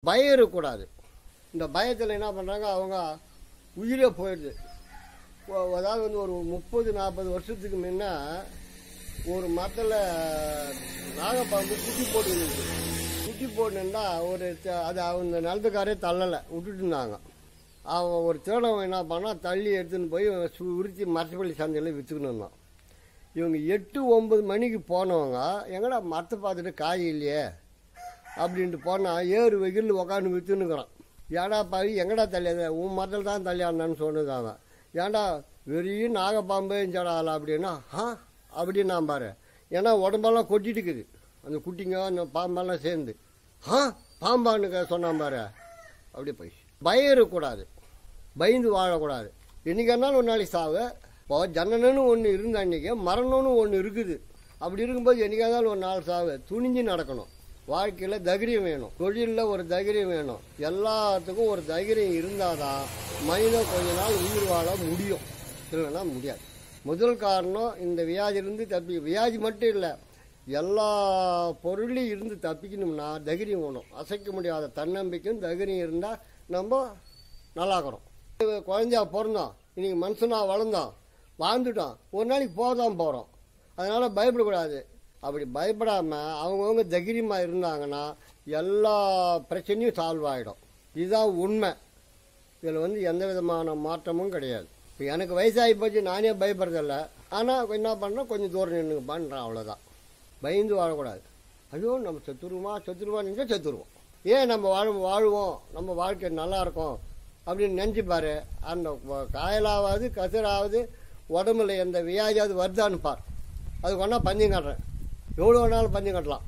பயம் இருக்கக்கூடாது இந்த பயத்தில் என்ன பண்ணுறாங்க அவங்க உயிரே போயிடுது ஒ- அதாவது வந்து ஒரு முப்பது நாற்பது வருஷத்துக்கு முன்ன ஒரு மரத்தில் நாகப்பாம்பு குட்டி போட்டு இருந்துச்சு குட்டி போட்டுருந்தா ஒரு த- அது அவங்க நிலத்துக்காரே தள்ளலை விட்டுட்டு இருந்தாங்க அவன் ஒரு திருடவன் என்ன பண்ணால் தள்ளி எடுத்துன்னு போய் சு- உரிச்சி மரத்துப்பள்ளி சந்தையில் விற்றுக்கணும் இருந்தான் இவங்க எட்டு ஒம்பது மணிக்கு போனவங்க எங்கடா மரத்தை பார்த்துட்டு காய் இல்லையே அப்படின்ட்டு போனால் ஏறு வெயில் உக்காந்து விற்றுன்னுக்குறான் ஏடா பாவி எங்கடா தள்ளியது உன் மரத்தில் தான் தள்ளியாந்தான்னு சொன்னது அவன் ஏன்டா வெறிய நாகப்பாம்பு ஜடாலா அப்படின்னா ஆ அப்படின்னு நான் பாரு ஏன்னா உடம்பெல்லாம் கொட்டிட்டு இருக்குது அந்த குட்டிங்க அந்த பாம்பெல்லாம் சேர்ந்து ஆ பாம்பான்னு சொன்னான் பாரு அப்படியே போய் பயம் இருக்கக்கூடாது பயந்து வாழக்கூடாது என்னைக்கு இருந்தாலும் ஒரு நாளைக்கு சாவு இப்போ ஜனனன்னு ஒன்று இருந்த அன்றைக்கி மரணம்னு ஒன்று இருக்குது அப்படி இருக்கும்போது என்னைக்கா இருந்தாலும் ஒரு நாள் சாவு துணிஞ்சு நடக்கணும் வாழ்க்கையில் தைரியம் வேணும் தொழிலில் ஒரு தைரியம் வேணும் எல்லாத்துக்கும் ஒரு தைரியம் இருந்தால் தான் மனிதன் கொஞ்ச நாள் உயிர் வாழ முடியும் இல்லைன்னா முடியாது முதல் காரணம் இந்த வியாதியிலிருந்து தப்பி வியாதி மட்டும் இல்லை எல்லா பொருளையும் இருந்து தப்பிக்கணும்னா தைரியம் வேணும் அசைக்க முடியாத தன்னம்பிக்கையும் தைரியம் இருந்தால் நம்ம நல்லாக்கிறோம் குழந்தையா பிறந்தோம் இன்னைக்கு மனுஷனா வளர்ந்தோம் வாழ்ந்துட்டோம் ஒரு நாளைக்கு போதான் போகிறோம் அதனால் பயப்படக்கூடாது அப்படி பயப்படாமல் அவங்கவுங்க தைரியமாக இருந்தாங்கன்னா எல்லா பிரச்சனையும் சால்வ் ஆகிடும் இதுதான் உண்மை இதில் வந்து எந்த விதமான மாற்றமும் கிடையாது இப்போ எனக்கு வயசாகி போச்சு நானே பயப்படுறதில்ல ஆனால் என்ன பண்ணுறேன் கொஞ்சம் தூரம் நின்று பண்ணுறேன் அவ்வளோதான் பயந்து வாழக்கூடாது ஐயோ நம்ம செத்துருவோமா செத்துருவா நினச்சா செத்துருவோம் ஏன் நம்ம வாழ வாழ்வோம் நம்ம வாழ்க்கை நல்லா இருக்கும் அப்படின்னு நினச்சி பாரு அந்த வ- காயலாவது கதிராவது உடம்புல எந்த வியாதியாவது வருதான்னு பார் அதுக்கு ஒன்றா பந்தயம் காட்டுறேன் எவ்வளோ வேணாலும் பந்தயம் கட்டலாம்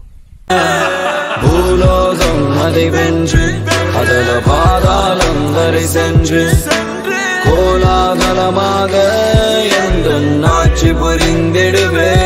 பூலோகம் அதை வென்று அதல பாதாளம் வரை சென்று கோலாகலமாக எந்த ஆட்சி புரிந்திடுவே